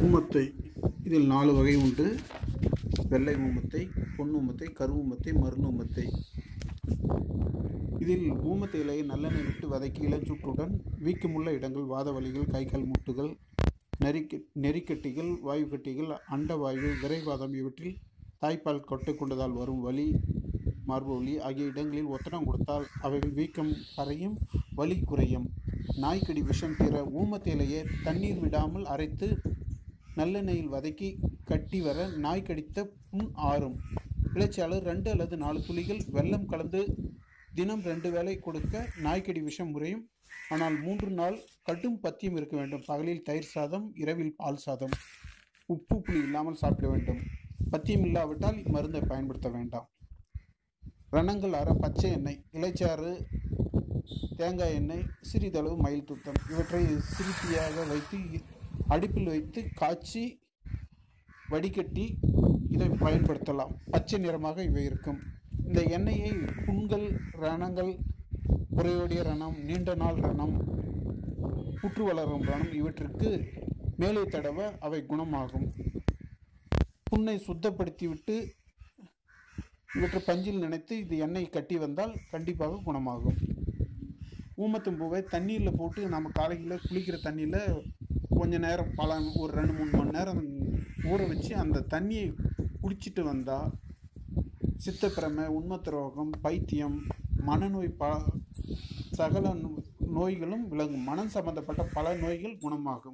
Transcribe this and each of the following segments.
ஊமத்தை இதில் நாலு வகை உண்டு வெள்ளை ஊமத்தை பொன் ஊமத்தை கரு ஊமத்தை மருண் ஊமத்தை இதில் ஊமத்தை இலையை நல்லெண்ணெய் விட்டு வதக்கி இளஞ்சூட்டுடன் வீக்கமுள்ள இடங்கள் வாத வலிகள் கை கால் மூட்டுகள் நெறிக்க நெறிக்கட்டிகள் வாயு கட்டிகள் அண்டவாயு விரைவாதம் இவற்றில் தாய்ப்பால் கொட்டை கொண்டதால் வரும் வலி மார்பு வலி ஆகிய இடங்களில் ஒத்தடம் கொடுத்தால் அவைகள் வீக்கம் கரையும் வலி குறையும் நாய்க்கடி விஷம் தீர ஊமத்தை இலையை தண்ணீர் விடாமல் அரைத்து நல்லெண்ணெயில் வதக்கி கட்டி வர நாய் கடித்த புண் ஆறும் இளைச்சாளர் ரெண்டு அல்லது நாலு துளிகள் வெல்லம் கலந்து தினம் ரெண்டு வேளை கொடுக்க நாய்க்கடி விஷம் முறையும் ஆனால் மூன்று நாள் கடும் பத்தியம் இருக்க வேண்டும் பகலில் தயிர் சாதம் இரவில் பால் சாதம் உப்பு புளி இல்லாமல் சாப்பிட வேண்டும் பத்தியம் இல்லாவிட்டால் இம்மருந்தை பயன்படுத்த வேண்டாம் ரணங்கள் அற பச்சை எண்ணெய் இலைச்சாறு தேங்காய் எண்ணெய் சிறிதளவு மயில் துத்தம் இவற்றை சிரிப்பியாக வைத்து அடுப்பில் வைத்து காய்ச்சி வடிகட்டி இதை பயன்படுத்தலாம் பச்சை நிறமாக இவை இருக்கும் இந்த எண்ணெயை புண்கள் ரணங்கள் குறையோடிய ரணம் நீண்ட நாள் ரணம் புற்று வளரும் ரணம் இவற்றிற்கு மேலே தடவ அவை குணமாகும் புண்ணை சுத்தப்படுத்திவிட்டு இவற்றை பஞ்சில் நினைத்து இது எண்ணெய் கட்டி வந்தால் கண்டிப்பாக குணமாகும் ஊமத்தும் பூவை தண்ணீரில் போட்டு நம்ம காலையில் குளிக்கிற தண்ணியில் கொஞ்ச நேரம் பல ஒரு ரெண்டு மூணு மணி நேரம் ஊற வச்சு அந்த தண்ணியை குடிச்சிட்டு வந்தால் சித்தப்பிரமை உண்மத்த ரோகம் பைத்தியம் மனநோய் ப சகல நோ- நோய்களும் விளங்கும் மனம் சம்பந்தப்பட்ட பல நோய்கள் குணமாகும்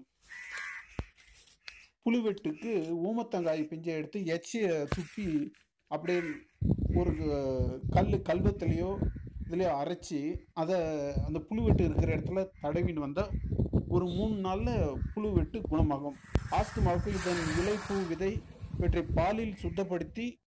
புழுவெட்டுக்கு ஊமத்தங்காய் பிஞ்சை எடுத்து எச்சியை துப்பி அப்படியே ஒரு கல் கல்வத்துலேயோ இதுலேயோ அரைச்சி அதை அந்த புழுவெட்டு இருக்கிற இடத்துல தடவின்னு வந்தால் ஒரு மூணு நாளில் புழுவெட்டு குணமாகும் ஆஸ்துமாவுக்கு இதன் இலை பூ விதை இவற்றை பாலில் சுத்தப்படுத்தி